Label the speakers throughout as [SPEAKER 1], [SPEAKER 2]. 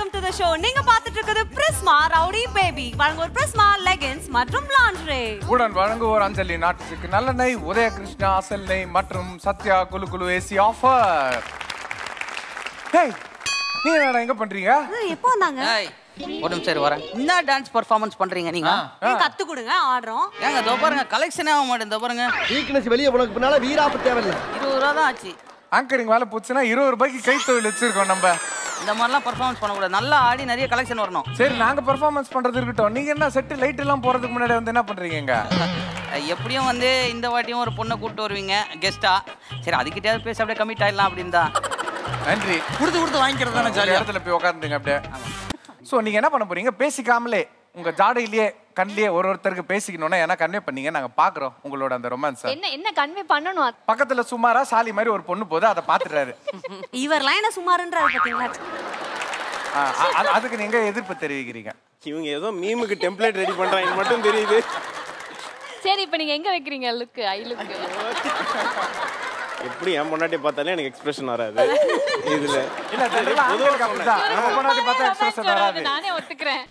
[SPEAKER 1] Welcome to the show நீங்க பார்த்துட்டு இருக்கிறது பிரிஸ்மா ரவுடி பேபி வழங்குவோர் பிரிஸ்மா லெகின்ஸ் மற்றும் லாண்ட்ரே
[SPEAKER 2] உடன் வழங்குவோர் அஞ்சலி நாட்டுக்கு நல்லெண்ணெய் உதயகிருஷ்ணா அசல் நெய் மற்றும் சத்யா குலு குலு ஏசி ஆஃபர் டேய் நீங்க என்னடா எங்க பண்றீங்க
[SPEAKER 1] எப்போ வந்தாங்க
[SPEAKER 3] ஏய், ஒரு நிமிஷம் இரு, வரேன் என்ன டான்ஸ் பர்ஃபார்மன்ஸ் பண்றீங்க நீங்க
[SPEAKER 1] நீங்க கத்து கொடுங்க ஆடுறோம்
[SPEAKER 3] ஏங்க இதோ பாருங்க கலெக்ஷனே ஆக மாட்டேன் இதோ பாருங்க
[SPEAKER 4] வீக்னஸ் வெளியே உனக்கு பின்னால வீராப்பு தேவையில்லை
[SPEAKER 3] இருபது ரூபா தான் ஆச்சு
[SPEAKER 2] ஆங்கரிங் வேலை போச்சுன்னா இருபது ரூபாய்க்கு கை தொழில் வச்சிருக்கோம் நம்ம
[SPEAKER 3] இந்த மாதிரிலாம் பர்ஃபார்மன்ஸ் பண்ணக்கூடாது நல்லா ஆடி நிறைய கலெக்ஷன் வரணும்
[SPEAKER 2] சரி நாங்க பெர்ஃபார்மன்ஸ் பண்றது இருக்கட்டும் நீங்க என்ன செட்டு லைட் எல்லாம் போறதுக்கு முன்னாடி வந்து என்ன பண்றீங்க இங்க?
[SPEAKER 3] அஹ், எப்படியும் வந்து இந்த வாட்டியும் ஒரு பொண்ணை கூப்பிட்டு வருவீங்க கெஸ்டா சரி அதுக்கிட்டயாவது பேசி அப்படியே கமிட் ஆயிடலாம் அப்படின்னு தான்
[SPEAKER 2] நன்றி
[SPEAKER 5] கொடுத்து கொடுத்து வாங்கிக்கிறது தானே
[SPEAKER 2] ஒரு
[SPEAKER 5] ஜாலியா
[SPEAKER 2] இடத்துல போய் உட்காந்துங்க அப்படியே சோ நீங்க என்ன பண்ண போறீங்க பேசிக்காமலே உங்க ஜாடையிலேயே கண்ணிலேயே ஒரு ஒருத்தருக்கு பேசிக்கணும்னா என்ன கன்வே பண்ணீங்க நாங்க பாக்குறோம் உங்களோட அந்த ரொமான்ஸ்
[SPEAKER 6] என்ன என்ன கன்வே பண்ணணும் அது?
[SPEAKER 2] பக்கத்துல சுமாரா சாலி மாதிரி ஒரு பொண்ணு போது அதை பாத்துறாரு
[SPEAKER 1] இவர்லாம் என்ன சுமாருன்றாரு பாத்தீங்களா
[SPEAKER 2] அதுக்கு நீங்க எதிர்ப்பு தெரிவிக்கிறீங்க
[SPEAKER 7] இவங்க ஏதோ மீமுக்கு டெம்ப்ளேட் ரெடி பண்றாங்க மட்டும் தெரியுது
[SPEAKER 6] சரி இப்போ நீங்க எங்க வைக்கிறீங்க லுக்கு ஐ லுக்கு
[SPEAKER 7] எப்படி என் பொண்டாட்டி பார்த்தாலே எனக்கு எக்ஸ்பிரஷன் வராது இதுல
[SPEAKER 2] இல்ல இதெல்லாம் ஆண்களுக்கு அப்படிதான். நம்ம பொண்டாட்டி பார்த்தா expression வராது.
[SPEAKER 6] நானே ஒத்துக்கிறேன்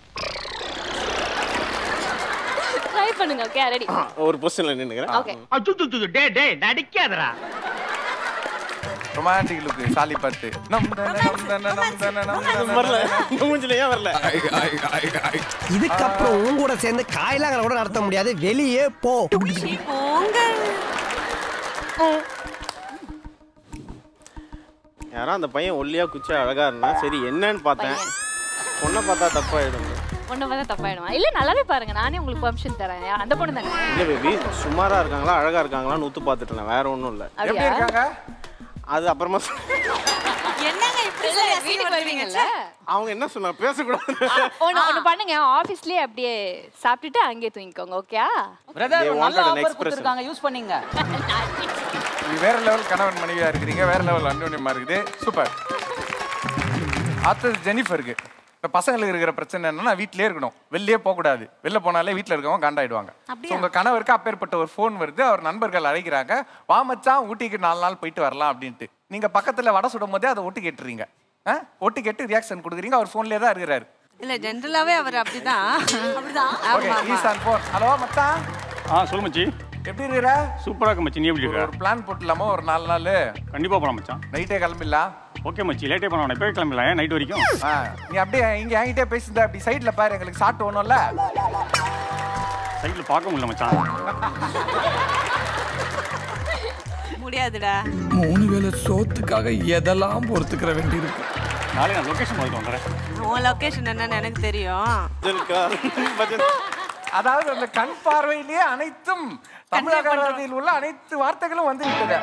[SPEAKER 6] ட்ரை பண்ணுங்க ஓகே ரெடி
[SPEAKER 7] ஒரு பொசிஷன்ல நின்னுக்கிறேன்
[SPEAKER 6] ஓகே
[SPEAKER 8] டே டே நடிக்காதடா
[SPEAKER 2] ரொமான்டிக் லுக் சாலி பார்த்து நம் தன, நம் தன, நம் தன, நம் தன,
[SPEAKER 7] வரல இந்த மூஞ்சில ஏன் வரல
[SPEAKER 4] இதுக்கப்புறம் உன் கூட சேர்ந்து காயலாங்கிற கூட நடத்த முடியாது வெளியே போ
[SPEAKER 1] போங்க
[SPEAKER 7] யாரோ அந்த பையன் ஒல்லியா குச்சா அழகா இருந்தா சரி என்னன்னு பார்த்தேன் பொண்ணை பார்த்தா தப்பாயிடும்
[SPEAKER 6] ஒண்ணு பார்த்தா தப்பாயிடுமா இல்ல நல்லாவே பாருங்க நானே உங்களுக்கு பெர்மிஷன் தரேன் யா, அந்த பொண்ணு தானே
[SPEAKER 7] இல்ல பேபி சுமாரா இருக்காங்களா அழகா இருக்காங்களான்னு ஊத்து பார்த்துட்டேன் வேற ஒண்ணும் இல்ல
[SPEAKER 2] எப்படி
[SPEAKER 6] அப்படியா
[SPEAKER 2] இருக்காங்க
[SPEAKER 7] அது அப்புறமா சொ-
[SPEAKER 1] என்னங்க இப்படி
[SPEAKER 6] இல்ல,
[SPEAKER 1] சொல்லி
[SPEAKER 6] வீட்டுக்கு வருவீங்கல்ல
[SPEAKER 7] அவங்க என்ன சொன்னா பேசக்கூடாது
[SPEAKER 6] ஒண்ணு ஒண்ணு பண்ணுங்க ஆபீஸ்லயே அப்படியே சாப்பிட்டுட்டு அங்கேயே தூங்கிக்கோங்க ஓகே
[SPEAKER 3] பிரதர்
[SPEAKER 7] They
[SPEAKER 3] நல்ல
[SPEAKER 7] wanted an
[SPEAKER 3] ஆஃபர்
[SPEAKER 7] expression.
[SPEAKER 3] கொடுத்துருக்காங்க யூஸ் பண்ணீங்க
[SPEAKER 2] இது வேற லெவல் கணவன் மனைவியா இருக்கிறீங்க வேற லெவல் அந்யோன்யமா இருக்குது சூப்பர் அடுத்தது ஜெனிஃபருக்கு இந்த பசங்களுக்கு இருக்கிற பிரச்சனை என்னன்னா வீட்லயே இருக்கணும் வெளியே போகக்கூடாது வெளில போனாலே வீட்டில் இருக்கவங்க காண்டாயிடுவாங்க So, உங்க கணவருக்கு அப்பேற்பட்ட ஒரு ஃபோன் வருது அவர் நண்பர்கள் அழைக்கிறாங்க வா மச்சான் ஊட்டிக்கு நாலு நாள் போயிட்டு வரலாம் அப்படின்ட்டு நீங்க பக்கத்துல வடை சுடும் போதே அதை ஒட்டு கேட்டுறீங்க ஆ? ஒட்டு கேட்டு ரியாக்ஷன் கொடுக்குறீங்க அவர் ஃபோன்லேயே தான் இருக்கிறாரு
[SPEAKER 9] இல்ல ஜென்ரலாவே அவர் அப்படிதான்
[SPEAKER 1] அப்படிதான்
[SPEAKER 2] ஓகே ஈசான் ஃபோன் ஹலோ மச்சான்
[SPEAKER 8] ஆ சொல்லு மச்சி
[SPEAKER 2] எப்படி இருக்கிற
[SPEAKER 8] சூப்பரா இருக்கு மச்சி நீ எப்படி
[SPEAKER 2] ஒரு-
[SPEAKER 8] இருக்க
[SPEAKER 2] ஒரு பிளான் போட்டுலாமா ஒரு நாலு நாள்
[SPEAKER 8] கண்டிப்பா போலாம் மச்சான்
[SPEAKER 2] நைட்டே கிளம்பிடலாம்
[SPEAKER 8] ஓகே மச்சி லேட்டே பண்ண வேணாம் இப்போ கிளம்பலாம் ஏன் நைட் வரைக்கும்
[SPEAKER 2] ஆ, நீ அப்படியே இங்க என்கிட்ட பேசியிருந்த அப்படி சைடுல பாரு எங்களுக்கு சாப்பிட்டு ஒண்ணும்ல
[SPEAKER 8] சைட்ல பார்க்க முடியல மச்சான்
[SPEAKER 9] முடியாதுடா
[SPEAKER 5] மூணு வேளை சோத்துக்காக எதெல்லாம் பொறுத்துக்கிற வேண்டியிருக்கு
[SPEAKER 8] நாளைக்கு நான் லொகேஷன் பார்த்துட்டு வந்துடுறேன்
[SPEAKER 9] உன் லொகேஷன் என்னன்னு எனக்கு தெரியும்
[SPEAKER 7] பஜன்
[SPEAKER 2] அதாவது அந்த கண் பார்வையிலேயே அனைத்தும் தமிழக அரசியல் உள்ள அனைத்து வார்த்தைகளும் வந்து விட்டது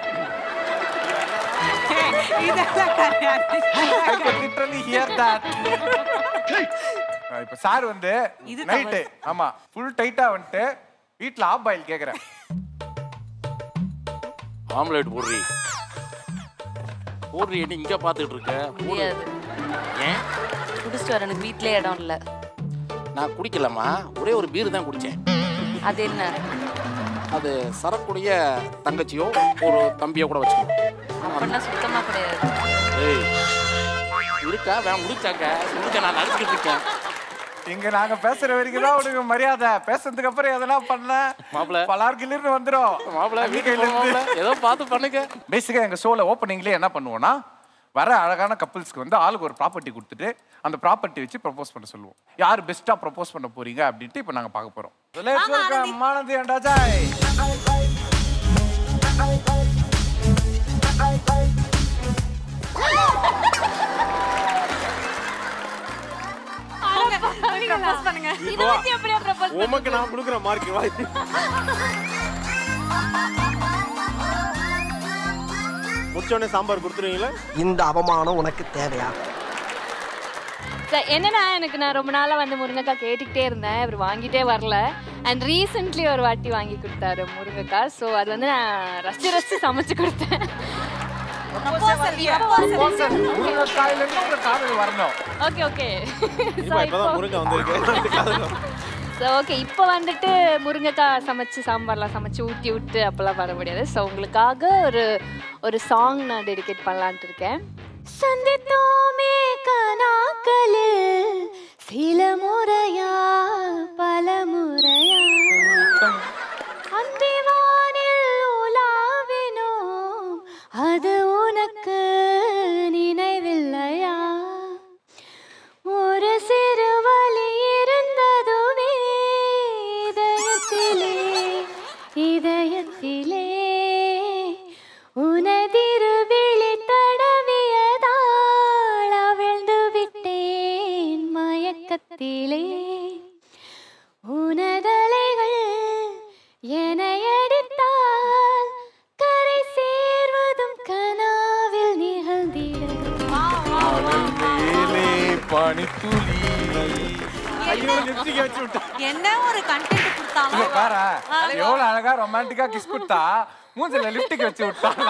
[SPEAKER 9] இதெல்லாம் கிடையாது.
[SPEAKER 2] I can literally hear that. இப்ப சார் வந்து
[SPEAKER 9] இது
[SPEAKER 2] நைட்டு ஆமா ஃபுல் டைட்டா வந்துட்டு வீட்ல ஆஃப் பாயில் கேக்குறேன்
[SPEAKER 10] ஆம்லேட் போடுறி போடுறி என்ன இங்க பாத்துட்டு இருக்க போடு.
[SPEAKER 9] முடியாது
[SPEAKER 10] ஏன்
[SPEAKER 9] குடிச்சிட்டு வர எனக்கு வீட்லயே இடம் இல்ல
[SPEAKER 10] நான் குடிக்கலம்மா ஒரே ஒரு பீர் தான் குடிச்சேன்
[SPEAKER 9] அது என்ன
[SPEAKER 10] அது சரக்குடைய தங்கச்சியோ ஒரு தம்பியோ கூட வச்சுக்கோ
[SPEAKER 9] அப்படின்னா சுத்தமா கிடையாது
[SPEAKER 10] ஏய் இருக்கா வேன் முடிச்சாங்க முடிச்ச நான் நடத்திக்கிட்டு இருக்கேன்
[SPEAKER 2] இங்க நாங்க பேசுற வரைக்கும் தான் உனக்கு மரியாதை பேசுறதுக்கு அப்புறம் எதனா பண்ண
[SPEAKER 10] மாப்பிள.
[SPEAKER 2] பலார்கிலிருந்து வந்துரும்
[SPEAKER 10] மாப்பிள்ள வீட்டுக்கு மாப்பிள்ள ஏதோ பார்த்து பண்ணுங்க
[SPEAKER 2] பேசிக்கா எங்க ஷோல ஓப்பனிங்லேயே என்ன பண்ணுவோம்னா வர அழகான கப்புள்ஸ்க்கு வந்து ஆளுக்கு ஒரு ப்ராப்பர்ட்டி கொடுத்துட்டு அந்த ப்ராப்பர்ட்டி வச்சு ப்ரப்போஸ் பண்ண சொல்லுவோம் யார் பெஸ்ட்டாக ப்ரப்போஸ் பண்ண போறீங்க அப்படின்ட்டு இப்போ நாங்கள் பார்க்க போகிறோம் Let's welcome மானதி and அஜய்
[SPEAKER 1] பண்ணுங்க
[SPEAKER 6] இதை வச்சு எப்படியா ப்ரப்போஸ்
[SPEAKER 7] உமக்கு நான் கொடுக்குற மார்க் வா முடிச்சோடனே சாம்பார் கொடுத்துருவீங்களா
[SPEAKER 4] இந்த அவமானம் உனக்கு தேவையா
[SPEAKER 6] சார், என்னன்னா எனக்கு நான் ரொம்ப நாளா வந்து முருங்கைக்காய் கேட்டுக்கிட்டே இருந்தேன் இவர் வாங்கிட்டே வரல அண்ட் ரீசெண்ட்லி ஒரு வாட்டி வாங்கி கொடுத்தாரு முருங்கைக்காய் ஸோ அது வந்து நான் ரசிச்சு ரசிச்சு சமைச்சு கொடுத்தேன்
[SPEAKER 2] முருங்கைக்காயிலேருந்து உங்க காதல் வரணும்
[SPEAKER 6] ஓகே ஓகே
[SPEAKER 7] இப்போ இப்பதான் முருங்கை வந்திருக்கு
[SPEAKER 6] ஸோ ஓகே இப்போ வந்துட்டு முருங்கைக்காய் சமைச்சு சாம்பார்லாம் சமைச்சு ஊட்டி விட்டு அப்போல்லாம் வர முடியாது ஸோ உங்களுக்காக ஒரு ஒரு சாங் நான் டெடிகேட் பண்ணலான்ட்டு இருக்கேன் சந்தித்தோமே கனா நாட்களில் சில முறையா பல முறையா அந்திவானில் உலாவினோம் அது உனக்கு நினைவில்லையா ஒரு சிறு வலி இருந்ததுவே இதயத்திலே இதயத்திலே உனதிருவிழி தடவியதால் அவிழ்ந்து விட்டேன் மயக்கத்திலே உனதலைகள் என்னை அடித்தால் கரை சேர்வதும் கனாவில் நிகழ்ந்திடும்
[SPEAKER 2] மேலே பனித்துளி
[SPEAKER 1] என்ன ஒரு கண்டென்ட் கொடுத்தாலும்
[SPEAKER 2] இங்க பாரு எவ்வளவு அழகா ரொமான்டிக்கா கிஸ் கொடுத்தா மூஞ்சில லிப்டிக் வச்சு விட்டாங்களா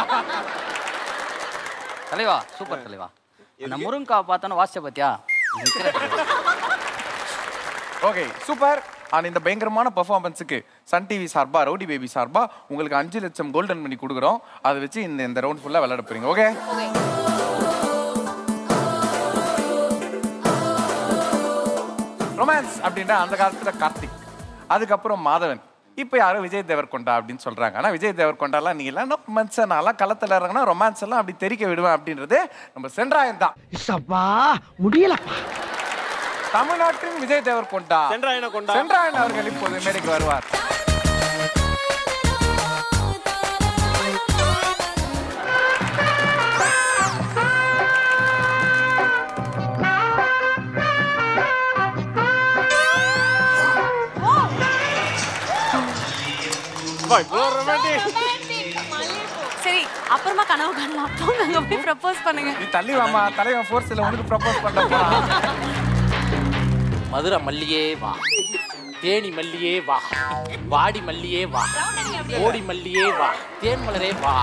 [SPEAKER 3] தலைவா சூப்பர் தலைவா அந்த முருங்கா பார்த்தோன்னா வாசிச்ச பாத்தியா நிக்கிற
[SPEAKER 2] ஓகே சூப்பர் ஆனா இந்த பயங்கரமான பெர்ஃபார்மன்ஸுக்கு சன் டிவி சார்பா ரவுடி பேபி சார்பா உங்களுக்கு அஞ்சு லட்சம் கோல்டன் மணி கொடுக்குறோம் அதை வச்சு இந்த இந்த ரவுண்ட் ஃபுல்லா விளையாட போறீங்க ஓகே ரொமான்ஸ் அப்படின்னா அந்த காலத்துல கார்த்திக் அதுக்கப்புறம் மாதவன் இப்போ யாரோ விஜய் தேவர்கொண்டா அப்படின்னு சொல்றாங்க ஆனா விஜய் தேவர்கொண்டாலாம் நீ எல்லாம் மனுஷன் நான்லாம் களத்துல இறங்கினா ரொமான்ஸ் எல்லாம் அப்படி தெரிக்க விடுவேன் அப்படின்றது நம்ம சென்றாயன் தான்
[SPEAKER 4] சப்பா முடியலப்பா
[SPEAKER 2] தமிழ்நாட்டின் விஜய் தேவர்கொண்டா
[SPEAKER 7] சென்றாயன கொண்டா
[SPEAKER 2] சென்றாயன் அவர்கள் இப்போது மேடைக்கு வருவார்
[SPEAKER 7] அப்பா, இவ்வளவு romantic.
[SPEAKER 1] சரி அப்புறமா கனவு காணலாம் அப்போ நாங்க போய் ப்ரப்போஸ் பண்ணுங்க
[SPEAKER 2] நீ தள்ளி வாமா தலைவன் ஃபோர்ஸ்ல உனக்கு ப்ரப்போஸ் பண்ணப்பா
[SPEAKER 10] மதுரை மல்லியே வா தேனி மல்லியே வா வாடி மல்லியே வா ஓடி மல்லியே வா தேன் மலரே வா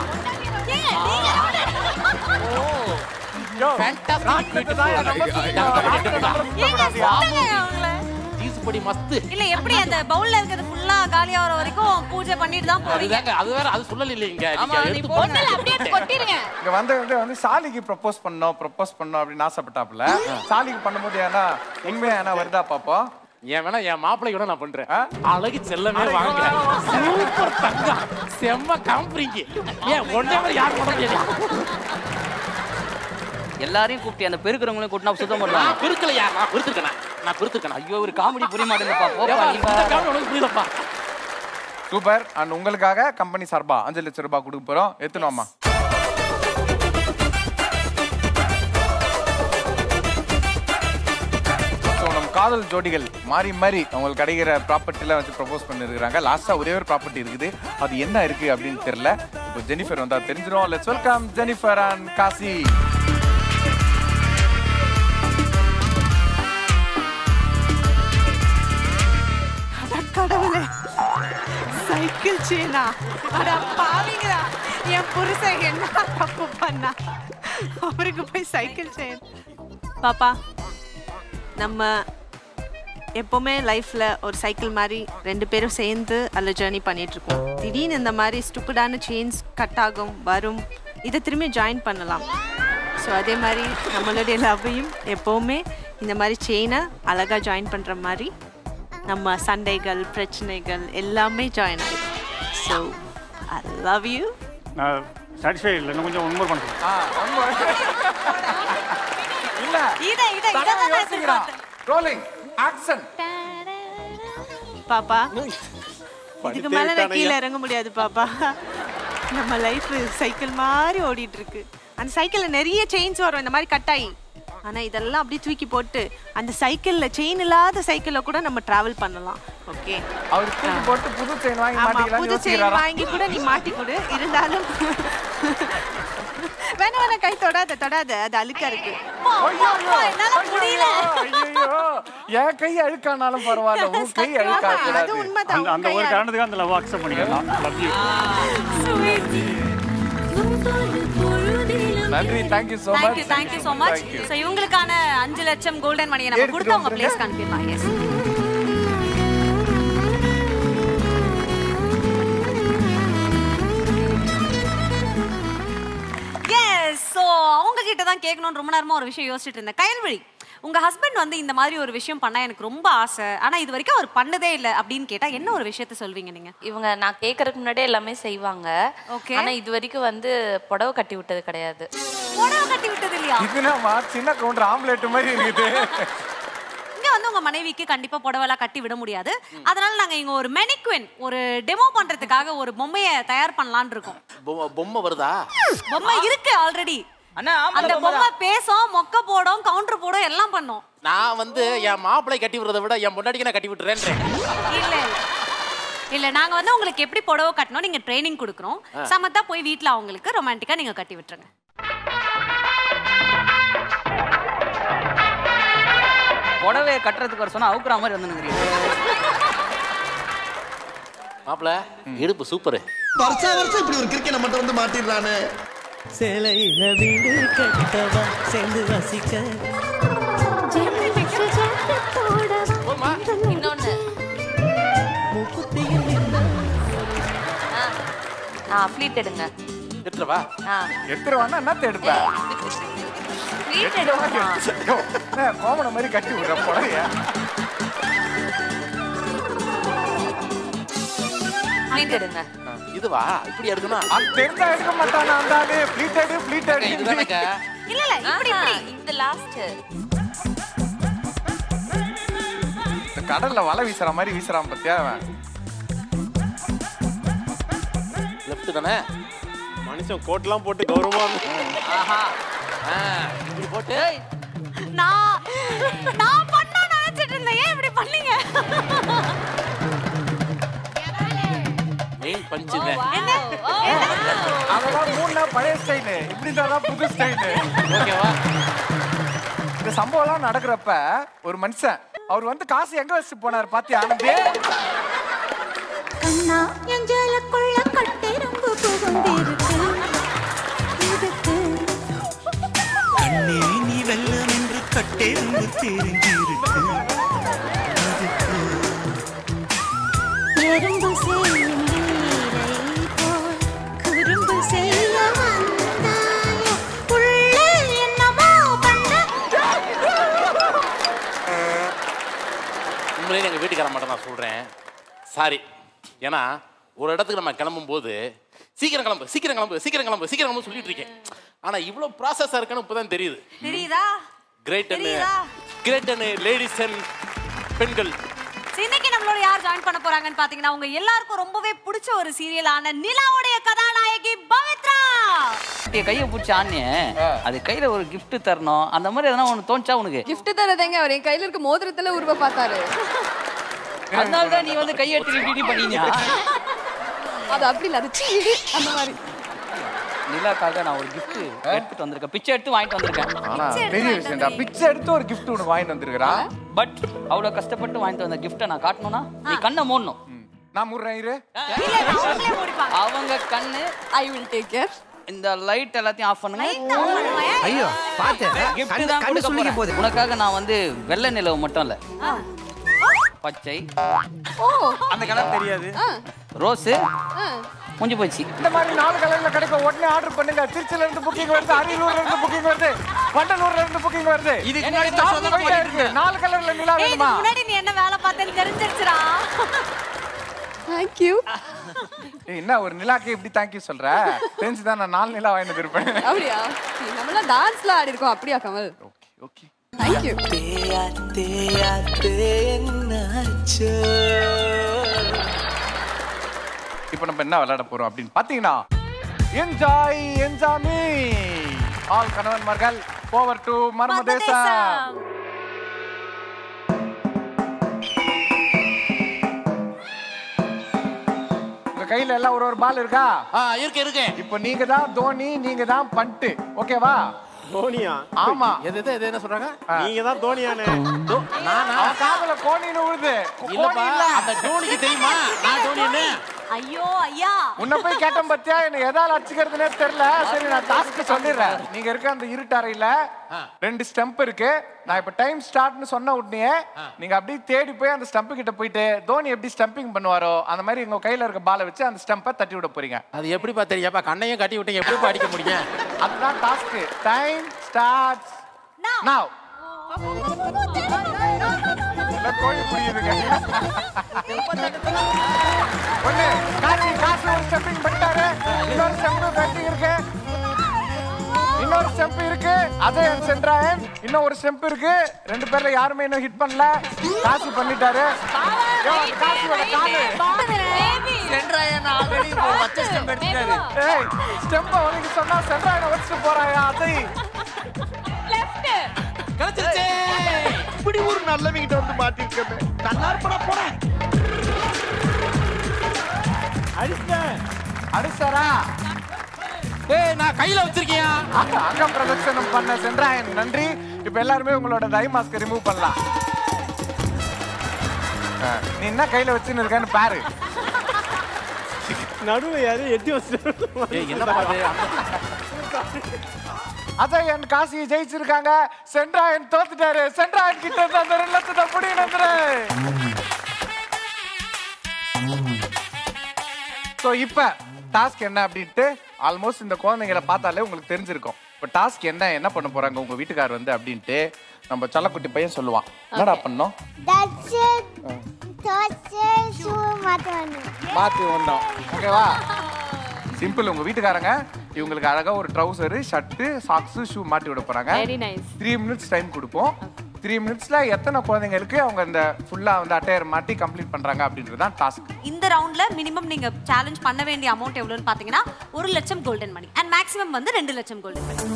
[SPEAKER 10] ஜீசுபடி மஸ்து
[SPEAKER 1] இல்ல எப்படி அந்த பவுல்ல இருக்கிறது ஃபுல்லா காலியா வர வரைக்கும் பூஜை பண்ணிட்டு தான் போவீங்க
[SPEAKER 10] அதுதாங்க அது வேற அது சொல்லல இல்லைங்க
[SPEAKER 3] ஆமா, நீ போடுங்க.
[SPEAKER 6] அப்படியே கொட்டிருங்க
[SPEAKER 2] இங்க வந்து வந்து வந்து சாலிக்கு ப்ரப்போஸ் பண்ணோம் ப்ரப்போஸ் பண்ணோம் அப்படின்னு ஆசைப்பட்டாப்புல சாலிக்கு பண்ணும்போது ஏன்னா உண்மையா ஏன்னா வருதா பாப்போம்
[SPEAKER 10] ஏன் வேணா என் மாப்பிள்ளை கூட நான் பண்றேன் அழகு செல்லமே வாங்க சூப்பர் தங்கம் செம்ம காம்பரிங்க ஏன் ஒன்னே மாதிரி யாரும் பண்ண முடியாது
[SPEAKER 3] எல்லாரையும் கூப்பிட்டு அந்த பெருக்கிறவங்களையும் கூட்டினா சுத்தம்
[SPEAKER 10] நான்
[SPEAKER 3] பண்ணுவாங்க
[SPEAKER 10] பிரிக்கலையா நான் பிரித்திருக்கேன் நான் பிரித்திருக்கேன்
[SPEAKER 3] ஐயோ ஒரு காமெடி புரிய மாட்டேங்குதுப்பா போப்பா நீ
[SPEAKER 10] இந்த காமெடி உனக்கு புரியலப்பா
[SPEAKER 2] சூப்பர் அண்ட் உங்களுக்காக கம்பெனி சார்பா அஞ்சு லட்சம் ரூபாய் கொடுக்க போறோம் எத்தணும்மா ஸோ நம்ம காதல் ஜோடிகள் மாறி மாறி அவங்களுக்கு கிடைக்கிற ப்ராப்பர்ட்டிலாம் வச்சு ப்ரப்போஸ் பண்ணிருக்காங்க லாஸ்டா ஒரே ஒரு ப்ராப்பர்ட்டி இருக்குது அது என்ன இருக்கு அப்படின்னு தெரியல இப்போ ஜெனிஃபர் வந்தா தெரிஞ்சிடும் let's welcome Jennifer and Kasi
[SPEAKER 11] கடவுளே சைக்கிள் சேனா அட பாவிங்களா என் புருஷன் என்ன தப்பு பண்ணா அவருக்கு போய் சைக்கிள் செயின் பாப்பா நம்ம எப்போவுமே லைஃப்பில் ஒரு சைக்கிள் மாதிரி ரெண்டு பேரும் சேர்ந்து அதில் ஜேர்னி பண்ணிட்டு இருக்கோம் திடீர்னு இந்த மாதிரி ஸ்டூப்பிடான செயின்ஸ் கட் ஆகும் வரும் இதை திரும்பி ஜாயின் பண்ணலாம் ஸோ அதே மாதிரி நம்மளுடைய லவ்வையும் எப்போவுமே இந்த மாதிரி செயினை அழகாக ஜாயின் பண்ணுற மாதிரி நம்ம சண்டைகள் பிரச்சனைகள் எல்லாமே ஜாயின் ஆகிடும் ஸோ ஐ லவ் யூ
[SPEAKER 8] நான் சாட்டிஸ்ஃபை இல்லை இன்னும் கொஞ்சம் உண்மை பண்ணுறேன்
[SPEAKER 2] ஆ, ரொம்ப- இல்ல
[SPEAKER 1] இதை இதை இதை தான் நான்
[SPEAKER 2] யோசிக்கிறான் ரோலிங் ஆக்ஷன்
[SPEAKER 11] பாப்பா
[SPEAKER 7] படித்தே
[SPEAKER 11] இதுக்கு மேல நான்
[SPEAKER 7] விட்டானையா.
[SPEAKER 11] கீழே இறங்க முடியாது பாப்பா நம்ம லைஃப் சைக்கிள் மாதிரி ஓடிட்டு இருக்கு அந்த சைக்கிள்ல நிறைய செயின்ஸ் வரும் இந்த மாதிரி கட்டாயி ஆனா இதெல்லாம் அப்படியே தூக்கி போட்டு அந்த சைக்கிள்ல செயின் இல்லாத சைக்கிள்ல கூட நம்ம டிராவல் பண்ணலாம் ஓகே
[SPEAKER 2] அவர் தூக்கி போட்டு புது செயின் வாங்கி
[SPEAKER 11] ஆமா
[SPEAKER 2] மாட்டிக்கலாம்னு
[SPEAKER 11] புது செயின்
[SPEAKER 2] யோசிக்கிறாரா
[SPEAKER 11] வாங்கி கூட நீ மாட்டி கொடு இருந்தாலும் வேணா வேணா கை தொடாத தொடாத அது அழுக்கா இருக்கு
[SPEAKER 1] என்னால முடியல
[SPEAKER 2] ஐயோ என் கை அழுக்கானாலும் பரவாயில்ல உன் கை அழுக்கா
[SPEAKER 11] அது
[SPEAKER 2] கூடாது
[SPEAKER 11] உண்மைதான்
[SPEAKER 8] அந்த
[SPEAKER 11] உன்
[SPEAKER 8] அந்த ஒரு
[SPEAKER 11] கையால-
[SPEAKER 8] காரணத்துக்கு அந்த லவ் அக்செப்ட் பண்ணிக்கலாம் லவ் யூ
[SPEAKER 2] நன்றி thank you so
[SPEAKER 1] thank you
[SPEAKER 2] much
[SPEAKER 1] thank you so much so இவங்களுக்கான அஞ்சு லட்சம் கோல்டன் மணியை நம்ம
[SPEAKER 2] எடுத்துட்டு
[SPEAKER 1] கொடுத்து அவங்க
[SPEAKER 2] வந்துருங்க.
[SPEAKER 1] பிளேஸ் அனுப்பிடலாம் எஸ் எஸ் ஸோ அவங்க கிட்ட தான் கேட்கணும்னு ரொம்ப நேரமா ஒரு விஷயம் யோசிச்சுட்டு இருந்தேன் கயல்வழி உங்க ஹஸ்பண்ட் வந்து இந்த மாதிரி ஒரு விஷயம் பண்ணா எனக்கு ரொம்ப ஆசை ஆனா இது வரைக்கும் அவர் பண்ணதே இல்ல அப்படின்னு கேட்டா என்ன ஒரு விஷயத்த சொல்வீங்க நீங்க
[SPEAKER 9] இவங்க நான் கேட்கறதுக்கு முன்னாடியே எல்லாமே செய்வாங்க
[SPEAKER 1] Okay.
[SPEAKER 9] ஆனா இது வரைக்கும் வந்து புடவை கட்டி விட்டது கிடையாது
[SPEAKER 1] புடவை கட்டி விட்டது இல்லையா
[SPEAKER 2] இதுனா சின்ன கவுண்டர் ஆம்லெட் மாதிரி இருக்குது
[SPEAKER 1] இங்க வந்து உங்க மனைவிக்கு கண்டிப்பா புடவைலாம் கட்டி விட முடியாது அதனால நாங்க இங்க ஒரு மெனிக்வின் ஒரு டெமோ பண்றதுக்காக ஒரு பொம்மையை தயார் பண்ணலாம்னு இருக்கோம்
[SPEAKER 10] பொம்மை- பொம்மை வருதா
[SPEAKER 1] பொம்மை இருக்கு ஆல்ரெடி
[SPEAKER 3] அண்ணா ஆம்பளை
[SPEAKER 1] அந்த
[SPEAKER 3] பொம்மை
[SPEAKER 1] பொம்மை பேசும் மொக்க போடும் கவுண்டர் போடும் எல்லாம் பண்ணும்
[SPEAKER 10] நான் வந்து என் மாப்பிள்ளை கட்டி விடுறதை விட என் பொண்டாட்டிக்கு நான் கட்டி விட்டுறேன்றேன்
[SPEAKER 1] இல்ல இல்ல இல்ல நாங்க வந்து உங்களுக்கு எப்படி புடவை கட்டணும் நீங்க ட்ரைனிங் கொடுக்குறோம் சமத்தா போய் வீட்ல அவங்களுக்கு ரொமான்டிக்கா நீங்க கட்டி விட்டுருங்க
[SPEAKER 3] புடவைய கட்டுறதுக்கு வர சொன்னா அவுக்குற மாதிரி வந்து
[SPEAKER 10] மாப்பிள்ள இடுப்பு சூப்பரு
[SPEAKER 12] வருஷா வருஷம் இப்படி ஒரு கிரிக்கெட் மட்டும் வந்து மாட்டிடுறானே
[SPEAKER 13] சேலையில வீடு கட்டவா சேர்ந்து வசிக்க
[SPEAKER 9] இன்னொன்னு
[SPEAKER 13] முக்குத்தியில் நின்ற
[SPEAKER 9] ஆ ஃப்ளீட் எடுங்க
[SPEAKER 10] எடுத்துறவா
[SPEAKER 9] ஆ
[SPEAKER 2] எடுத்துருவான்னா என்னத்த எடுப்பேன்
[SPEAKER 9] ஃப்ளீட் எடுங்கம்மா
[SPEAKER 2] கோமண மாதிரி கட்டி விடுற புடவைய
[SPEAKER 9] ஃப்ளீட் எடுங்க
[SPEAKER 10] இதுவா இப்படி எடுக்கணும்
[SPEAKER 2] அது தெரிஞ்சா எடுக்க மாட்டானா அந்த ஆளு ஃபிளீட்டடு ஃபிளீட்டடு
[SPEAKER 10] இதுதானக்க
[SPEAKER 1] இல்ல இல்ல இப்படி
[SPEAKER 9] ஆஹா,
[SPEAKER 1] இப்படி
[SPEAKER 9] இந்த லாஸ்ட்
[SPEAKER 2] இந்த கடல்ல வலை வீசுற மாதிரி வீசுறான் பத்தியா அவன்
[SPEAKER 10] லெஃப்ட் தானே
[SPEAKER 7] மனுஷன் கோட்லாம் போட்டு கௌரவமா
[SPEAKER 10] ஆஹா ஆ, இப்படி போட்டு
[SPEAKER 1] நான் நான் பண்ண நினைச்சிட்டு இருந்தேன் ஏன் இப்படி பண்ணீங்க
[SPEAKER 10] மெயின் பஞ்ச் இல்லை
[SPEAKER 2] அதெல்லாம் மூணு நாள் பழைய ஸ்டைலு இப்படி தான் புது ஸ்டைலு
[SPEAKER 10] ஓகேவா
[SPEAKER 2] இந்த சம்பவம்லாம் நடக்கிறப்ப ஒரு மனுஷன் அவர் வந்து காசு எங்க வச்சுட்டு போனார் பாத்தியா ஆனந்தே
[SPEAKER 14] கண்ணா என் ஜலக்குள்ள கட்டெரும்பு புகுந்திருக்கு இதுக்கு
[SPEAKER 13] கண்ணே நீ வெள்ளம் என்று கட்டெரும்பு தெரிஞ்சிருக்கு அதுக்கு
[SPEAKER 14] எறும்பு செய்யும் லீலை போல் குறும்பு செய்ய வந்தாயே உள்ளே என்னமோ பண்ண
[SPEAKER 10] உண்மையிலே எங்கள் வீட்டுக்கார மட்டும் நான் சொல்கிறேன் சாரி ஏன்னா ஒரு இடத்துக்கு நம்ம கிளம்பும் போது சீக்கிரம் கிளம்பு சீக்கிரம் கிளம்பு சீக்கிரம் கிளம்பு சீக்கிரம் கிளம்பு சொல்லிட்டு இருக்கேன் ஆனால் இவ்வளோ ப்ராசஸாக இருக்குன்னு இப்போ தான் தெரியுது
[SPEAKER 1] தெரியுதா
[SPEAKER 10] கிரேட் அண்ட்
[SPEAKER 1] தெரியுதா?
[SPEAKER 10] கிரேட் அண்ட் லேடிஸ் அண்ட் பெண்கள்
[SPEAKER 1] சரி, இன்னைக்கு நம்மளோட யார் ஜாயின் பண்ண போறாங்கன்னு பாத்தீங்கன்னா உங்க எல்லாருக்கும் ரொம்பவே பிடிச்ச ஒரு சீரியலான நிலாவுடைய கதாநாயகி பவித்ரா
[SPEAKER 3] என் கையை பிடிச்ச ஆனிய அது கையில ஒரு gift தரணும் அந்த மாதிரி எதனா ஒன்று தோணுச்சா உனக்கு
[SPEAKER 15] gift தரதேங்க அவர் என் கையில இருக்க மோதிரத்துல உருவ பார்த்தாரு
[SPEAKER 3] அதனால தான் நீ வந்து கையெடுத்து இப்படி பண்ணியா
[SPEAKER 15] அது அப்படி இல்ல அது சீடு அந்த மாதிரி
[SPEAKER 3] நிலாக்காக நான் ஒரு gift எடுத்துட்டு வந்திருக்கேன் பிச்சை எடுத்து வாங்கிட்டு வந்திருக்கேன்
[SPEAKER 2] ஆனா பெரிய விஷயம்டா பிச்சை எடுத்து ஒரு gift ஒன்று வாங்கிட்டு வந்திருக்கிறா
[SPEAKER 3] பட் அவ்வளவு கஷ்டப்பட்டு வாங்கிட்டு வந்த கிஃப்ட்டை நான் காட்டணும்னா நீ கண்ணை மூடணும்
[SPEAKER 2] நான் முடுறேன் இரு
[SPEAKER 3] அவங்க கண்ணு
[SPEAKER 15] ஐ வில் டேக் கேர்
[SPEAKER 3] இந்த லைட் எல்லாத்தையும் ஆஃப் பண்ணுங்க
[SPEAKER 4] ஐயோ பாத்து
[SPEAKER 3] gift
[SPEAKER 4] கண்ணு
[SPEAKER 3] தான்
[SPEAKER 4] கண்ணு
[SPEAKER 3] கொடுக்க
[SPEAKER 4] சுள்ளிக்க
[SPEAKER 3] போறேன்.
[SPEAKER 4] போகுது
[SPEAKER 3] உனக்காக நான் வந்து வெள்ளை நிலவு மட்டும் இல்ல பச்சை
[SPEAKER 15] ஓ
[SPEAKER 2] அந்த கலர் தெரியாது
[SPEAKER 3] ரோஸு முடிஞ்சு போச்சு
[SPEAKER 2] இந்த மாதிரி நாலு கலர்ல கிடைக்கும் உடனே ஆர்டர் பண்ணுங்க திருச்சில இருந்து புக்கிங் வருது அரியலூர்ல இருந்து புக்கிங் வருது வண்டலூர்ல இருந்து புக்கிங் வருது
[SPEAKER 10] இதுக்கு
[SPEAKER 2] முன்னாடி
[SPEAKER 10] முன்னாடி
[SPEAKER 2] top
[SPEAKER 10] சொந்தமா
[SPEAKER 2] போயிட்டே இருக்கு நாலு கலர்ல நிலா
[SPEAKER 1] ஏய்,
[SPEAKER 2] வேணுமா
[SPEAKER 1] இதுக்கு முன்னாடி நீ என்ன வேலை பார்த்தேன்னு தெரிஞ்சிருச்சுடா
[SPEAKER 15] தேங்க் யூ
[SPEAKER 2] ஏய், என்ன ஒரு நிலாக்கு எப்படி தேங்க்யூ சொல்ற தெரிஞ்சுதான் நான் நாலு நிலா வாங்கிட்டு இருப்பேன்
[SPEAKER 15] அப்படியா நம்மளாம் டான்ஸ்ல ஆடி இருக்கோம் அப்படியா கமல்
[SPEAKER 2] ஓகே
[SPEAKER 15] தேங்க் யூ
[SPEAKER 13] தேயா தேயா தேன்னாச்சோ
[SPEAKER 2] இப்போ நம்ம என்ன விளையாட போறோம் அப்படின்னு பாத்தீங்கன்னா என்ஜாய் என்ஜாமி ஆல் கணவன்மார்கள் ஓவர் டு மர்மதேசம் உங்க கையில எல்லாம் ஒரு ஒரு பால் இருக்கா
[SPEAKER 10] ஆ இருக்கு இருக்கு
[SPEAKER 2] இப்போ நீங்க தான் தோனி நீங்க தான் பண்ட்டு ஓகேவா
[SPEAKER 7] தோனியா
[SPEAKER 2] ஆமா
[SPEAKER 10] எது எது எது என்ன சொல்றாங்க
[SPEAKER 7] நீங்க தான் தோனியானே
[SPEAKER 10] தோ- நானா
[SPEAKER 2] அவன் காதுல கோணின்னு விழுது
[SPEAKER 10] இல்லப்பா
[SPEAKER 2] கோணி இல்ல
[SPEAKER 10] அந்த டோனிக்கு தெரியுமா நான் டோனி என்ன
[SPEAKER 1] ஐயோ ஐயா
[SPEAKER 2] உன்னை போய் கேட்டேன் பத்தியா எனக்கு எதால அடிச்சுக்கிறதுனே தெரியல சரி நான் டாஸ்க் சொல்லிடுறேன் நீங்க இருக்க அந்த இருட்டறையில ரெண்டு ஸ்டெம்ப் இருக்கு நான் இப்ப டைம் ஸ்டார்ட்னு சொன்ன உடனே நீங்க அப்படியே தேடி போய் அந்த ஸ்டம்ப் கிட்ட போயிட்டு தோனி எப்படி ஸ்டம்பிங் பண்ணுவாரோ அந்த மாதிரி உங்க கையில இருக்க பாலை வச்சு அந்த ஸ்டம்பை தட்டி விட போறீங்க
[SPEAKER 10] அது எப்படிப்பா தெரியாப்பா கண்ணையும் கட்டி விட்டு எப்படிப்பா அடிக்க முடியும்
[SPEAKER 2] அதுதான் டாஸ்க் டைம் ஸ்டார்ட்ஸ் நவ எல்லாம் கோழி புரியுதுங்க ஒண்ணு காசி காசு ஒரு ஸ்டெப்பிங் பண்ணிட்டாரு இன்னொரு ஸ்டெப் பெண்டிங் இருக்கு இன்னொரு ஸ்டெம்ப் இருக்கு அஜயன் சென்றாயன் இன்னும் ஒரு ஸ்டெம்ப் இருக்கு ரெண்டு பேர்ல யாருமே இன்னும் ஹிட் பண்ணல காசு பண்ணிட்டாரு யோ, அந்த காசியோட காலு
[SPEAKER 3] சென்றாயன் ஆல்ரெடி வச்ச ஸ்டெப் எடுத்துட்டாரு
[SPEAKER 2] ஏய் ஸ்டெம்ப உனக்கு சொன்னா சென்றாயனை வச்சுட்டு போறாயா அஜய்
[SPEAKER 3] கிடைச்சிருச்சு
[SPEAKER 12] இப்படி ஒரு நல்லவங்கிட்ட வந்து மாட்டிருக்கமே நல்லா இருப்படா போறேன்
[SPEAKER 2] அடிச்சேன் அடிச்சாரா
[SPEAKER 10] ஏய் நான் கையில வச்சிருக்கியா
[SPEAKER 2] அங்க பிரதட்சணம் பண்ண சென்றாயன் நன்றி இப்ப எல்லாருமே உங்களோட டை மாஸ்க் ரிமூவ் பண்ணலாம் ஆ, நீ என்ன கையில வச்சுன்னு இருக்கேன்னு பாரு
[SPEAKER 7] நடுவில் யாரு எட்டி வச்சுட்டு
[SPEAKER 10] ஏய் என்னப்பா அது
[SPEAKER 2] அஜயன் காசி ஜெயிச்சிருக்காங்க சென்றாயன் தோத்துட்டாரு சென்றாயன் கிட்ட இருந்து அந்த ரெண்டு லட்சத்தை புடி நந்துரு ஸோ இப்போ டாஸ்க் என்ன அப்படின்ட்டு ஆல்மோஸ்ட் இந்த குழந்தைங்களை பார்த்தாலே உங்களுக்கு தெரிஞ்சிருக்கும் இப்போ டாஸ்க் என்ன என்ன பண்ண போறாங்க உங்க வீட்டுக்கார் வந்து அப்படின்ட்டு நம்ம சல்லக்குட்டி பையன் சொல்லுவான் என்னடா பண்ணோம்
[SPEAKER 14] தச்சு தோச்சு ஷூ மாற்றணும்
[SPEAKER 2] மாத்தி ஒன்றோம் ஓகேவா சிம்பிள் உங்க வீட்டுக்காரங்க இவங்களுக்கு அழகா ஒரு ட்ரௌசரு ஷர்ட்டு சாக்ஸ் ஷூ மாட்டி விட போறாங்க
[SPEAKER 6] very nice
[SPEAKER 2] three minutes time கொடுப்போம் த்ரீ மினிட்ஸ்ல எத்தனை குழந்தைங்களுக்கு அவங்க இந்த ஃபுல்லா வந்து அட்டையர் மாட்டி கம்ப்ளீட் பண்றாங்க அப்படின்றது தான் டாஸ்க்
[SPEAKER 1] இந்த ரவுண்ட்ல மினிமம் நீங்க சேலஞ்ச் பண்ண வேண்டிய அமௌண்ட் எவ்வளவுன்னு பாத்தீங்கன்னா ஒரு லட்சம் கோல்டன் மணி அண்ட் மேக்ஸிமம் வந்து ரெண்டு லட்சம் கோல்டன் மணி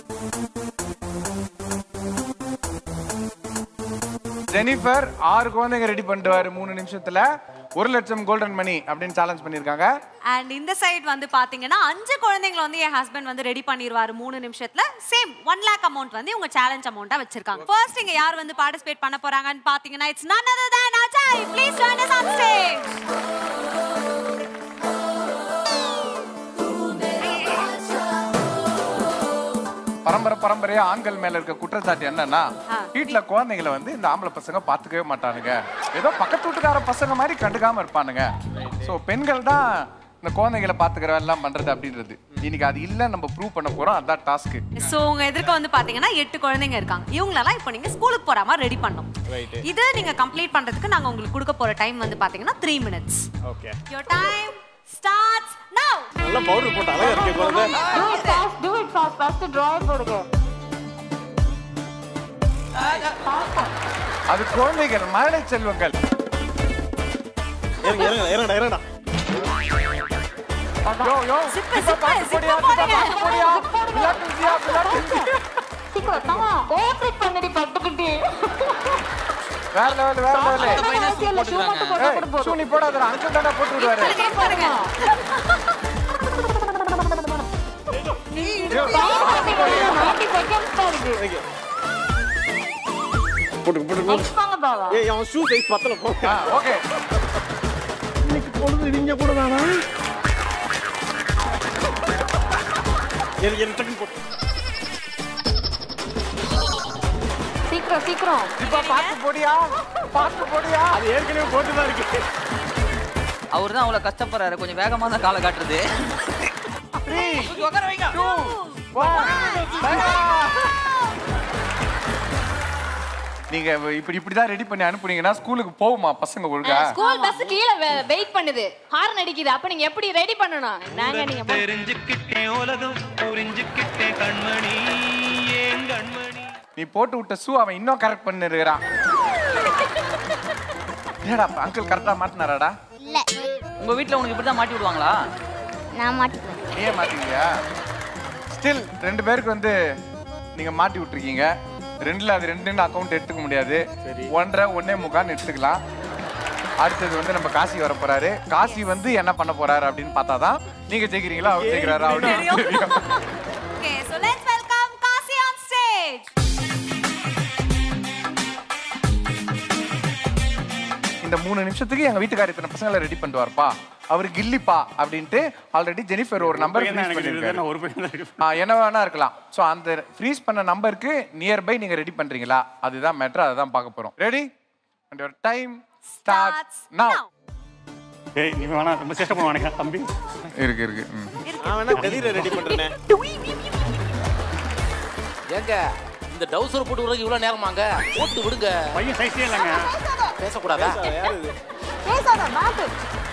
[SPEAKER 2] ஜெனிஃபர் ஆறு குழந்தைங்க ரெடி பண்ணிடுவாரு மூணு நிமிஷத்துல ஒரு லட்சம் கோல்டன் மணி அப்படின்னு சேலஞ்ச் பண்ணிருக்காங்க
[SPEAKER 1] அண்ட் இந்த சைடு வந்து பாத்தீங்கன்னா அஞ்சு குழந்தைங்களை வந்து என் ஹஸ்பண்ட் வந்து ரெடி பண்ணிடுவாரு மூணு நிமிஷத்துல சேம் ஒன் லேக் அமௌண்ட் வந்து இவங்க சேலஞ்ச் அமௌண்டா வச்சிருக்காங்க ஃபர்ஸ்ட் இங்க யார் வந்து பார்ட்டிசிபேட் பண்ண போறாங்கன்னு பாத்தீங்கன்னா it's none other than Ajay please join us on stage
[SPEAKER 2] பரம்பரை பரம்பரையா ஆண்கள் மேல இருக்க குற்றச்சாட்டு என்னன்னா வீட்டுல குழந்தைங்களை வந்து இந்த ஆம்பளை பசங்க பாத்துக்கவே மாட்டானுங்க ஏதோ பக்கத்து வீட்டுக்கார பசங்க மாதிரி கண்டுக்காம இருப்பானுங்க சோ பெண்கள் தான் இந்த குழந்தைகளை பாத்துக்கிற எல்லாம் பண்றது அப்படின்றது இன்னைக்கு அது இல்ல நம்ம ப்ரூவ் பண்ண போறோம் அதான் டாஸ்க்
[SPEAKER 1] சோ உங்க எதிர்க்க வந்து பாத்தீங்கன்னா எட்டு குழந்தைங்க இருக்காங்க இவங்களெல்லாம் இப்போ நீங்க ஸ்கூலுக்கு போற மாதிரி ரெடி பண்ணணும் இது நீங்க கம்ப்ளீட் பண்றதுக்கு நாங்க உங்களுக்கு கொடுக்க போற டைம் வந்து பாத்தீங்கன்னா three minutes
[SPEAKER 7] okay
[SPEAKER 1] your time starts now
[SPEAKER 7] நல்லா பவுடர் போட்டு அழகா இருக்கு குழந்தை
[SPEAKER 14] do it fast fast draw போடுங்க
[SPEAKER 2] அது குழந்தைகள் மழலை செல்வங்கள்
[SPEAKER 7] இறங்க இறங்க இறங்கடா இறங்கடா
[SPEAKER 2] யோ யோ
[SPEAKER 1] சிப்பு,
[SPEAKER 2] இப்ப பாத்து
[SPEAKER 1] சிப்பு
[SPEAKER 2] போடியா, இப்ப
[SPEAKER 1] போடுங்க.
[SPEAKER 2] பாத்து போடியா. விளையாட்டு விஜயா, விளையாட்டு விஜயா.
[SPEAKER 14] சீக்கிரம் தமா ஓவர்டேக் பண்ணடி பட்டுக்கிட்டு
[SPEAKER 2] வேற லெவல் வேற லெவல்
[SPEAKER 3] அந்த பையனை ஷூ போட்டுக்கிறாங்க
[SPEAKER 2] ஏய், ஷூ நீ போடாதடா அங்கிள் தானே போட்டு விடுவாரு
[SPEAKER 1] பாருங்க
[SPEAKER 14] நாட்டி செகண்ட்ஸ் தான் இருக்கு
[SPEAKER 7] போட்டு போட்டு
[SPEAKER 14] நெக்ஸ்ட் வாங்க பாவா
[SPEAKER 7] ஏய் அவன் ஷூ சைஸ் பத்தல போ
[SPEAKER 2] ஓகே
[SPEAKER 12] இன்னைக்கு பொழுது இடிஞ்ச கூட தானா
[SPEAKER 7] எனக்கு எனக்கு டக்குன்னு போட்டு
[SPEAKER 14] சீக்கிரம் சீக்கிரம்
[SPEAKER 2] இப்ப பாத்து போடியா பாத்து போடியா
[SPEAKER 7] அது ஏற்கனவே போட்டு தான் இருக்கு
[SPEAKER 3] அவர் தான் அவ்வளவு கஷ்டப்படுறாரு கொஞ்சம் வேகமா தான் காலை காட்டுறது உட்கார வைங்க
[SPEAKER 2] நீங்க இப்படி இப்படி தான் ரெடி பண்ணி அனுப்புனீங்கன்னா ஸ்கூலுக்கு போகுமா பசங்க ஒழுங்கா
[SPEAKER 6] ஸ்கூல் பஸ் கீழே வெயிட் பண்ணுது ஹார்ன் அடிக்குது அப்ப நீங்க எப்படி ரெடி பண்ணணும் நாங்க நீங்க போ-
[SPEAKER 13] தெரிஞ்சுக்கிட்டேன் உலகம் புரிஞ்சுக்கிட்டேன் கண்மணி ஏன் கண்மணி
[SPEAKER 2] நீ போட்டு விட்ட ஷூ அவன் இன்னும் கரெக்ட் பண்ணிருக்கிறான் ஏடா அங்கிள் கரெக்டா மாட்டினாராடா
[SPEAKER 14] இல்ல
[SPEAKER 3] உங்க வீட்ல உனக்கு இப்படி தான் மாட்டி விடுவாங்களா
[SPEAKER 14] நான் மாட்டிக்குவேன்
[SPEAKER 2] நீயே மாட்டீங்கயா ஸ்டில் ரெண்டு பேருக்கு வந்து நீங்க மாட்டி விட்டுருக்கீங்க ரெண்டுல அது ரெண்டுன்னு அக்கௌண்ட் எடுத்துக்க முடியாது ஒன்றரை ஒன்னே முக்கான்னு எடுத்துக்கலாம் அடுத்தது வந்து நம்ம காசி வர போறாரு காசி வந்து என்ன பண்ண போறாரு அப்படின்னு பார்த்தாதான் நீங்க ஜெயிக்கிறீங்களா அவர் ஜெயிக்கிறாரா அப்படின்னு தெரியும்
[SPEAKER 1] Okay, so let's welcome Kasi on stage.
[SPEAKER 2] இந்த மூணு நிமிஷத்துக்கு எங்க வீட்டுக்காரர் இத்தனை பசங்களை ரெடி பண்ணுவார்ப்பா அவர் கில்லிப்பா அப்படின்ட்டு ஆல்ரெடி ஜெனிஃபர் ஒரு நம்பர்
[SPEAKER 8] பையன் தான்
[SPEAKER 2] ஃப்ரீஸ்
[SPEAKER 8] எனக்கு இருக்குது.
[SPEAKER 2] பண்ணிருக்காரு
[SPEAKER 8] நான் ஒரு பையன் தான் இருக்கு.
[SPEAKER 2] ஆ, என்ன வேணா இருக்கலாம் ஸோ அந்த ஃப்ரீஸ் பண்ண நம்பருக்கு நியர்பை நீங்க ரெடி பண்றீங்களா அதுதான் மேட்ரு அதை தான் பார்க்க போறோம் ready and your time starts now
[SPEAKER 8] ஏய் நீ வேணா ரொம்ப சேஷ்டம் பண்ணுவானுங்க தம்பி
[SPEAKER 2] இருக்கு இருக்கு ம்.
[SPEAKER 7] நான் வேணா கதிரை ரெடி பண்றேனே
[SPEAKER 3] ஏங்க
[SPEAKER 10] இந்த டவுசர் போட்டு விடுறதுக்கு இவ்வளவு நேரமாங்க போட்டு விடுங்க
[SPEAKER 8] பையன் சைஸே இல்லைங்க
[SPEAKER 10] பேசக்கூடாதா
[SPEAKER 7] யார் இது
[SPEAKER 15] பேசாத மாட்டு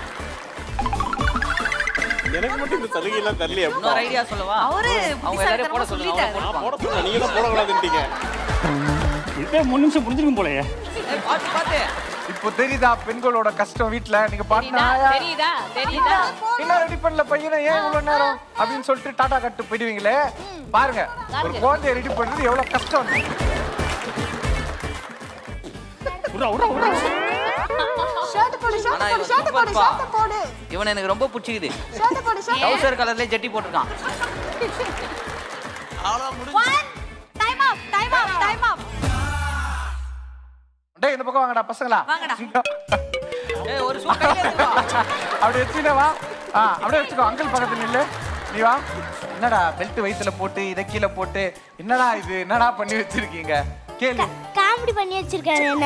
[SPEAKER 7] எனக்கு மட்டும் இந்த சலுகையெல்லாம் தரலையே
[SPEAKER 3] இன்னொரு ஐடியா சொல்லவா
[SPEAKER 1] அவரு
[SPEAKER 3] அவங்க எல்லாரையும் போட சொல்லுங்க அவங்க
[SPEAKER 7] நான்
[SPEAKER 3] போட்டுப்பாங்க.
[SPEAKER 7] போட சொன்னேன் நீங்க தான் போடக்கூடாதுன்ட்டீங்க
[SPEAKER 8] இதே மூணு நிமிஷம் முடிஞ்சிருக்கும் போலயே
[SPEAKER 3] ஏய், பாத்து பாத்து
[SPEAKER 2] இப்போ தெரியுதா பெண்களோட கஷ்டம் வீட்ல நீங்க பாட்டினா
[SPEAKER 6] தெரியுதா தெரியுதா
[SPEAKER 2] என்ன ரெடி பண்ணல பையனை ஏன் இவ்வளவு நேரம் அப்படின்னு சொல்லிட்டு டாடா கட்டு போயிடுவீங்களே பாருங்க ஒரு குழந்தைய ரெடி பண்றது எவ்வளவு கஷ்டம்
[SPEAKER 8] உடா உடா உடா
[SPEAKER 15] ஷர்ட் போடு
[SPEAKER 3] ஆனா
[SPEAKER 15] ஷர்ட் போடு
[SPEAKER 3] இவன்
[SPEAKER 15] ஷர்ட் போடு
[SPEAKER 3] சூப்பர்ப்பா.
[SPEAKER 15] ஷர்ட் போடு
[SPEAKER 3] இவன் எனக்கு ரொம்ப பிடிச்சிக்குது
[SPEAKER 15] ஷர்ட் போடு ஷர்ட்
[SPEAKER 3] டவுசர் கலர்லயே ஜட்டி போட்டிருக்கான்
[SPEAKER 1] time up time up time up
[SPEAKER 2] டேய் இந்த பக்கம் வாங்கடா பசங்களா
[SPEAKER 1] வாங்கடா.
[SPEAKER 3] ஏய் ஒரு சூ கையில எடுத்து வா.
[SPEAKER 2] அப்படி வச்சுக்கிட்டே வா ஆ அப்படியே வச்சுக்கோ அங்கிள் பக்கத்துல நில்லு நீ வா என்னடா பெல்ட் வயித்துல போட்டு இதை கீழே போட்டு என்னடா இது என்னடா பண்ணி வச்சிருக்கீங்க கேள்வி
[SPEAKER 14] காமெடி பண்ணி வச்சிருக்காரு என்ன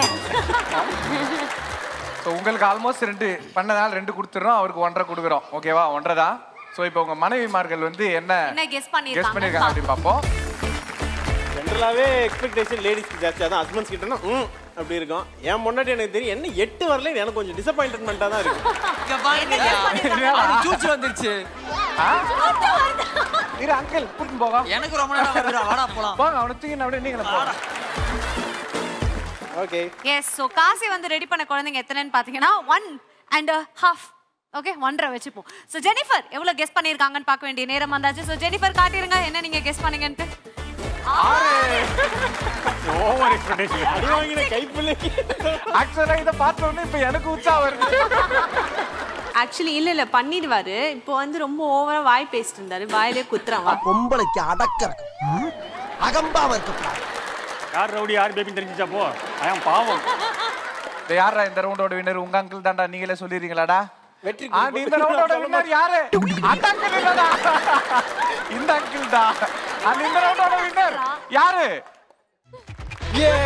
[SPEAKER 2] ஸோ உங்களுக்கு ஆல்மோஸ்ட் ரெண்டு பண்ணதால் ரெண்டு கொடுத்துறோம் அவருக்கு ஒன்றரை கொடுக்குறோம் ஓகேவா ஒன்றரை தான் ஸோ இப்போ உங்க மனைவிமார்கள் வந்து என்ன
[SPEAKER 1] என்ன கெஸ்
[SPEAKER 2] கெஸ்
[SPEAKER 1] பண்ணிருக்காங்க
[SPEAKER 2] பண்ணிருக்காங்க அப்படின்னு பார்ப்போம்
[SPEAKER 7] ஜென்ரலாவே எக்ஸ்பெக்டேஷன் லேடிஸ்க்கு ஜாஸ்தி அதான் ஹஸ்பண்ட்ஸ் கிட்டனா ம் அப்படி இருக்கும் என் முன்னாடி எனக்கு தெரியும் என்ன எட்டு வரல எனக்கு கொஞ்சம் டிசப்பாயின்மெண்ட்டாக தான் இருக்கு
[SPEAKER 3] இங்க பாருங்க அவனுக்கு சூச்சு வந்துருச்சு
[SPEAKER 2] இரு அங்கிள் கூட்டின்னு போவா
[SPEAKER 3] எனக்கு ரொம்ப நேரம் வருதுடா வாடா போலாம்
[SPEAKER 2] போங்க அவனை தூக்கி அப்படியே நீங்களும் போங்க
[SPEAKER 7] ஓகே
[SPEAKER 1] எஸ் ஸோ காசி வந்து ரெடி பண்ண குழந்தைங்க எத்தனைன்னு பார்த்தீங்கன்னா ஒன் அண்ட் ஹாஃப் ஓகே ஒன்றரை வச்சுப்போம் ஸோ ஜெனிஃபர் எவ்வளோ கெஸ் பண்ணியிருக்காங்கன்னு பார்க்க வேண்டிய நேரம் வந்தாச்சு ஸோ ஜெனிஃபர் காட்டிருங்க என்ன நீங்க கெஸ் பண்ணீங்கன்ட்டு
[SPEAKER 8] ஓவர் எக்ஸ்பெக்டேஷன்
[SPEAKER 7] அடி வாங்கின கைப்பிள்ளைக்கு
[SPEAKER 2] ஆக்சுவலா இதை பார்த்த உடனே இப்போ எனக்கு உச்சா வருது
[SPEAKER 11] ஆக்சுவலி இல்ல இல்ல பண்ணிடுவாரு இப்போ வந்து ரொம்ப ஓவரா வாய் பேசிட்டு இருந்தாரு வாயிலே குத்துறான் வா
[SPEAKER 4] பொம்பளைக்கு அடக்க இருக்கு ம்? அகம்பாவ இருக்கக்கூடாது
[SPEAKER 8] யார் ரவுடி யார் பேபின்னு தெரிஞ்சிச்சா போ அதான் பாவம்
[SPEAKER 2] இந்த யாரா இந்த ரவுண்டோட வின்னர் உங்க அங்கிள் தான்டா நீங்களே சொல்லிடுறீங்களாடா
[SPEAKER 7] வெற்றி
[SPEAKER 2] ஆ, நீ இந்த ரவுண்டோட வின்னர் யாரு அந்த அங்கிள் இல்லடா இந்த அங்கிள் தான் அந்த இந்த ரவுண்டோட வின்னர் யாரு
[SPEAKER 4] ஏ